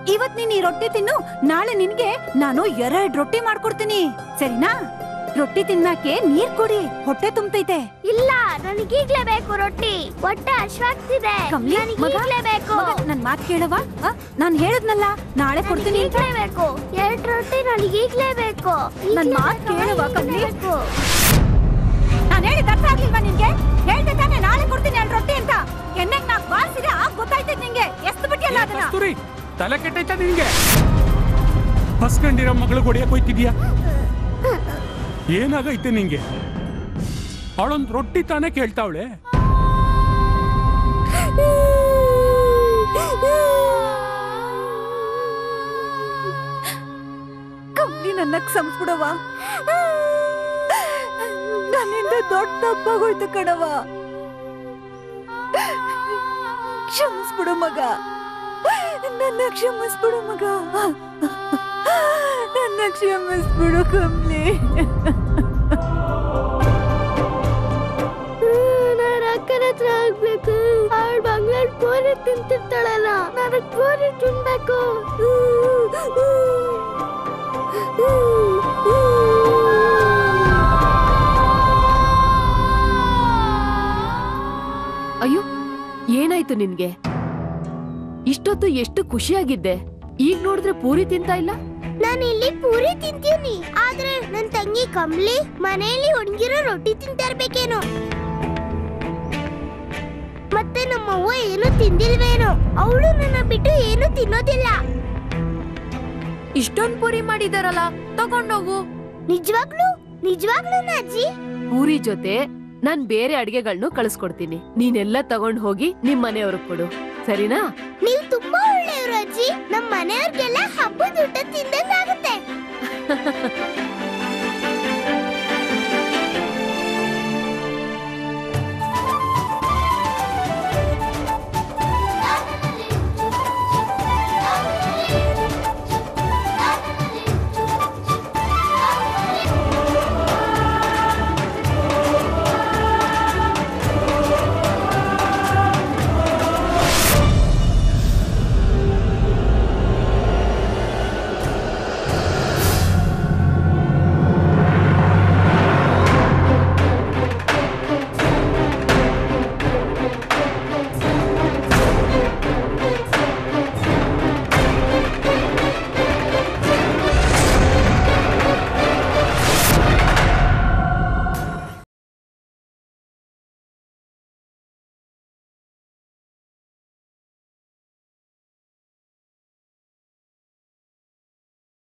ಇವತ್ ನೀನ್ ಈ ರೊಟ್ಟಿ ತಿನ್ನು ನಾಳೆ ನಿನ್ಗೆ ನಾನು ಎರಡ್ ರೊಟ್ಟಿ ಮಾಡ್ಕೊಡ್ತೀನಿ ಸರಿನಾ ರೊಟ್ಟಿ ತಿನ್ನಕ್ಕೆ ನೀರ್ ಕೊಡಿ ಹೊಟ್ಟೆ ತುಂಬತೈತೆ ಇಲ್ಲ ನನಗೀಗ್ಲೇ ಬೇಕು ರೊಟ್ಟಿ ಹೊಟ್ಟೆ ಹಶ್ವಾಗ್ತಿದೆ ಕಮ್ಲಿ ಮಗ ನನಗೀಗ್ಲೇ ಬೇಕು ಮಗ, ನನ್ ಮಾತ್ ಕೇಳವ ಆ, ನಾನ್ ಹೇಳದ್ನಲ್ಲ ನಾಳೆ ಕೊಡ್ತೀನಿ ಅಂತ ನನಗೀಗ್ಲೇ ಬೇಕು ಎರಡ್ ರೊಟ್ಟಿ ನನಗೀಗ್ಲೇ ಬೇಕು ನನ್ ಈಗ್ಲೇ ಮಾತ್ ಬೇಕು, ಕೇಳುವ, ಈಗ್ಲೇ ಕಮ್ಲಿ. ಬೇಕು. ನಾನ್ ಹೇಳಿದ ಅರ್ಥ ಆಗ್ಲಿಲ್ವಾ ನಿನ್ಗೆ ಹೇಳ್ದೆ ತಾನೆ ನಾಳೆ ಕೊಡ್ತೀನಿ ಎರಡ್ ರೊಟ್ಟಿ ಅಂತ ಕೆನ್ನೆಗ್ ನಾ ಬಾರ್ಸಿದೆ ಆಗ ಗೊತ್ತಾಯ್ತೈತ್ ನಿಂಗೆ ಎಷ್ಟು ಬಿಟ್ಟಿಯಲ್ಲ ಅದನ್ನ ಕಸ್ತೂರಿ ತಲೆ ಕೆಟ್ಟೈತ ನಿನ್ಗೆ ಹಸ್ಕೊಂಡಿರೋ ಮಗಳು ಹೊಡಿಯಕ್ ಹೋಯ್ತಿದ್ಯಾ ಏನಾಗೈತೆ ನಿಂಗೆ ಅವಳೊಂದ್ ರೊಟ್ಟಿ ತಾನೇ ಕೇಳ್ತಾವಳೆ ಕಮ್ಮಿ ನನ್ನ ಕ್ಷಮಿಸ್ಬಿಡವ ನನ್ನಿಂದ ದೊಡ್ಡ ತಪ್ಪಾಗೋಯ್ತು ಕಣವ ಕ್ಷಮಿಸ್ಬಿಡು ಮಗ ನನ್ನ ಕ್ಷಮಿಸ್ಬಿಡು ಮಗ ನನ್ನ ಕ್ಷಮಿಸ್ಬಿಡು ಕಮ್ಲಿ ನಾನು ಅಕ್ಕನ ಹತ್ರ ಆಗ್ಬೇಕು ಅವಳು ಬಂಗ್ಲಾಡ್ ಪೂರಿ ತಿಂತಿರ್ತಾಳಲ್ಲ ನನಗ್ ಪೂರಿ ತಿನ್ಬೇಕು ಅಯ್ಯೋ ಏನಾಯ್ತು ನಿನ್ಗೆ ಇಷ್ಟೊತ್ತು ಎಷ್ಟು ಖುಷಿಯಾಗಿದ್ದೆ ಈಗ ನೋಡಿದ್ರೆ ಪೂರಿ ತಿಂತಾ ಇಲ್ಲ ನಾನು ಇಲ್ಲಿ ಪೂರಿ ತಿಂತೀನಿ ಆದ್ರೆ ನನ್ ತಂಗಿ ಕಮ್ಲಿ ಮನೆಯಲ್ಲಿ ಒಣಗಿರೋ ರೊಟ್ಟಿ ತಿಂತಾ ಇರ್ಬೇಕೇನೋ ಮತ್ತೆ ನಮ್ಮವ್ವ ಏನು ತಿಂದಿಲ್ವೇನೋ ಅವಳು ನನ್ನ ಬಿಟ್ಟು ಏನು ತಿನ್ನೋದಿಲ್ಲ ಇಷ್ಟೊಂದ್ ಪೂರಿ ಮಾಡಿದಾರಲ್ಲ ತಗೊಂಡೋಗು ನಿಜವಾಗ್ಲೂ ನಿಜವಾಗ್ಲೂ ಅಜ್ಜಿ ಪೂರಿ ಜೊತೆ ನಾನ್ ಬೇರೆ ಅಡಿಗೆಗಳ್ನು ಕಳಿಸ್ಕೊಡ್ತೀನಿ ನೀನೆಲ್ಲ ತಗೊಂಡ್ ಹೋಗಿ ನಿಮ್ ಮನೆಯವ್ರಿಗೆ ಕೊಡು ಸರಿನಾ ನೀವು ತುಂಬಾ ಒಳ್ಳೆಯವರು ಅಜ್ಜಿ ನಮ್ಮ ಮನೆಯವ್ರಿಗೆಲ್ಲ ಹಬ್ಬದ ಊಟ ತಿಂದಂಗಾಗುತ್ತೆ